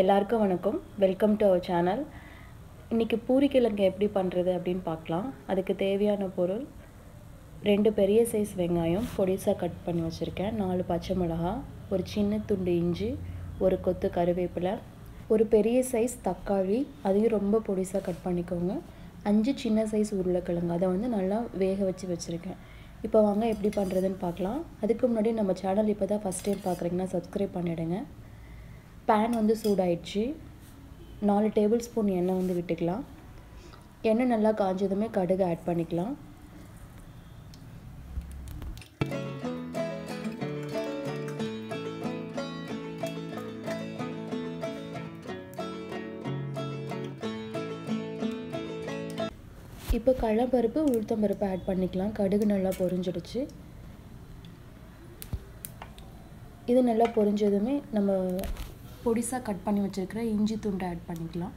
எல்லாருக்கும் வணக்கம் welcome to our channel இன்றைக்கி பூரிக்கிழங்கு எப்படி பண்ணுறது அப்படின்னு பார்க்கலாம் அதுக்கு தேவையான பொருள் ரெண்டு பெரிய சைஸ் வெங்காயம் பொடிசாக கட் பண்ணி வச்சுருக்கேன் நாலு பச்சை மிளகா ஒரு சின்ன துண்டு இஞ்சி ஒரு கொத்து கருவேப்பிலை ஒரு பெரிய சைஸ் தக்காளி அதையும் ரொம்ப பொடிசாக கட் பண்ணிக்கோங்க அஞ்சு சின்ன சைஸ் உருளைக்கிழங்கு அதை வந்து நல்லா வேக வச்சு வச்சுருக்கேன் இப்போ வாங்க எப்படி பண்ணுறதுன்னு பார்க்கலாம் அதுக்கு முன்னாடி நம்ம சேனல் இப்போ தான் ஃபஸ்ட் டைம் பார்க்குறீங்கன்னா சப்ஸ்கிரைப் பண்ணிவிடுங்க பேன் வந்து சூடாயிடுச்சு நாலு டேபிள் ஸ்பூன் எண்ணெய் வந்து விட்டுக்கலாம் எண்ணெய் நல்லா காஞ்சதுமே கடுகு ஆட் பண்ணிக்கலாம் இப்போ கடலப்பருப்பு உளுத்தம்பருப்பு ஆட் பண்ணிக்கலாம் கடுகு நல்லா பொரிஞ்சிடுச்சு இது நல்லா பொரிஞ்சதுமே நம்ம பொடிசாக கட் பண்ணி வச்சுருக்கிற இஞ்சி துண்டை ஆட் பண்ணிக்கலாம்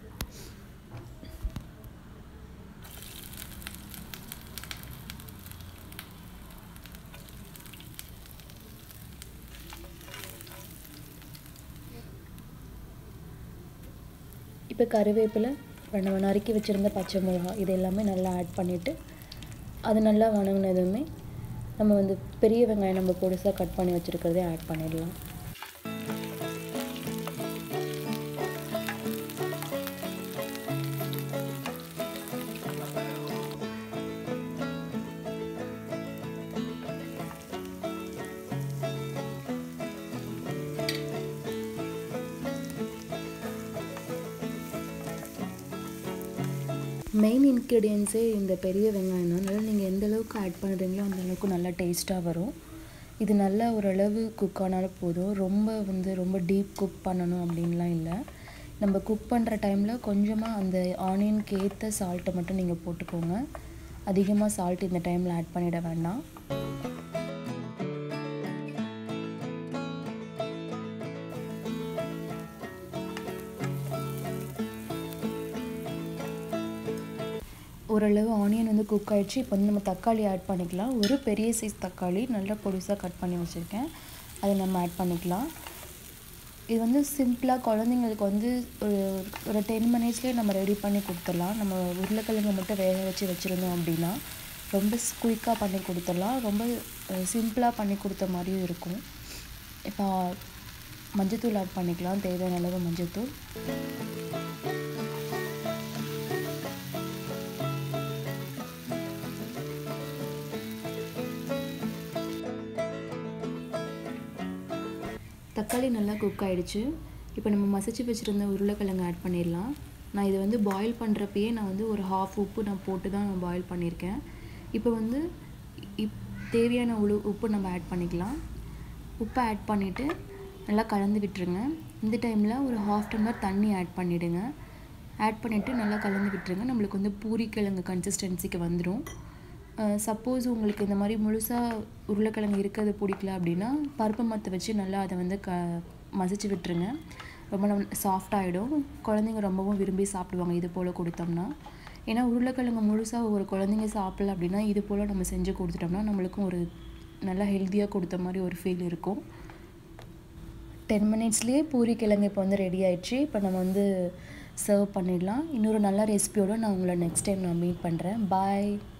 இப்போ கருவேப்பிலை நம்ம நறுக்கி வச்சுருந்த பச்சை மிளகா இது எல்லாமே நல்லா ஆட் பண்ணிவிட்டு அது நல்லா வணங்கினதுமே நம்ம வந்து பெரிய வெங்காயம் நம்ம பொடிசாக கட் பண்ணி வச்சுருக்கிறதே ஆட் பண்ணிடலாம் மெயின் இன்க்ரீடியன்ஸே இந்த பெரிய வெங்காயம் தான் அதனால் நீங்கள் எந்த அளவுக்கு ஆட் பண்ணுறீங்களோ அந்த அளவுக்கு நல்லா டேஸ்ட்டாக வரும் இது நல்லா ஓரளவு குக் ஆனாலும் போதும் ரொம்ப வந்து ரொம்ப டீப் குக் பண்ணணும் அப்படின்லாம் இல்லை நம்ம குக் பண்ணுற டைமில் கொஞ்சமாக அந்த ஆனியனுக்கு ஏற்ற சால்ட்டை மட்டும் நீங்கள் போட்டுக்கோங்க அதிகமாக சால்ட் இந்த டைமில் ஆட் பண்ணிட வேண்டாம் ஓரளவு ஆனியன் வந்து குக் ஆகிடுச்சு இப்போ வந்து நம்ம தக்காளி ஆட் பண்ணிக்கலாம் ஒரு பெரிய சைஸ் தக்காளி நல்லா பொடிசாக கட் பண்ணி வச்சுருக்கேன் அதை நம்ம ஆட் பண்ணிக்கலாம் இது வந்து சிம்பிளாக குழந்தைங்களுக்கு வந்து ஒரு ஒரு டென் மினிட்ஸ்லேயே நம்ம ரெடி பண்ணி கொடுத்துடலாம் நம்ம உருளைக்கிழங்கு மட்டும் வேக வச்சு வச்சுருந்தோம் அப்படின்னா ரொம்ப குயிக்காக பண்ணி கொடுத்துடலாம் ரொம்ப சிம்பிளாக பண்ணி கொடுத்த மாதிரியும் இருக்கும் இப்போ மஞ்சத்தூள் ஆட் பண்ணிக்கலாம் தேவையான அளவு மஞ்சத்தூள் தக்காளி நல்லா குக் ஆகிடுச்சு இப்போ நம்ம மசிச்சு வச்சுருந்த உருளைக்கிழங்கு ஆட் பண்ணிடலாம் நான் இதை வந்து பாயில் பண்ணுறப்பயே நான் வந்து ஒரு ஹாஃப் உப்பு நான் போட்டு தான் நான் பாயில் பண்ணியிருக்கேன் இப்போ வந்து இப் தேவையான உழு உப்பு நம்ம ஆட் பண்ணிக்கலாம் உப்பை ஆட் பண்ணிவிட்டு நல்லா கலந்து விட்டுருங்க இந்த டைமில் ஒரு ஹாஃப் டம்ளர் தண்ணி ஆட் பண்ணிவிடுங்க ஆட் பண்ணிவிட்டு நல்லா கலந்து விட்டுருங்க நம்மளுக்கு வந்து பூரிக்கிழங்கு கன்சிஸ்டன்சிக்கு வந்துடும் சப்போஸ் உங்களுக்கு இந்த மாதிரி முழுசாக உருளைக்கிழங்கு இருக்கிறது பிடிக்கல அப்படின்னா பருப்பு மத்தை வச்சு நல்லா அதை வந்து க மசிச்சு விட்டுருங்க ரொம்ப நம்ம சாஃப்டாகிடும் குழந்தைங்க ரொம்பவும் விரும்பி சாப்பிடுவாங்க இது போல் கொடுத்தோம்னா ஏன்னா உருளைக்கிழங்கு முழுசாக ஒரு குழந்தைங்க சாப்பிடல அப்படின்னா இது போல் நம்ம செஞ்சு கொடுத்துட்டோம்னா நம்மளுக்கும் ஒரு நல்லா ஹெல்த்தியாக கொடுத்த மாதிரி ஒரு ஃபீல் இருக்கும் டென் மினிட்ஸ்லேயே பூரி கிழங்கு இப்போ வந்து ரெடி ஆயிடுச்சு இப்போ நம்ம வந்து சர்வ் பண்ணிடலாம் இன்னொரு நல்ல ரெசிபியோடு நான் உங்களை நெக்ஸ்ட் டைம் நான் மீட் பண்ணுறேன் பாய்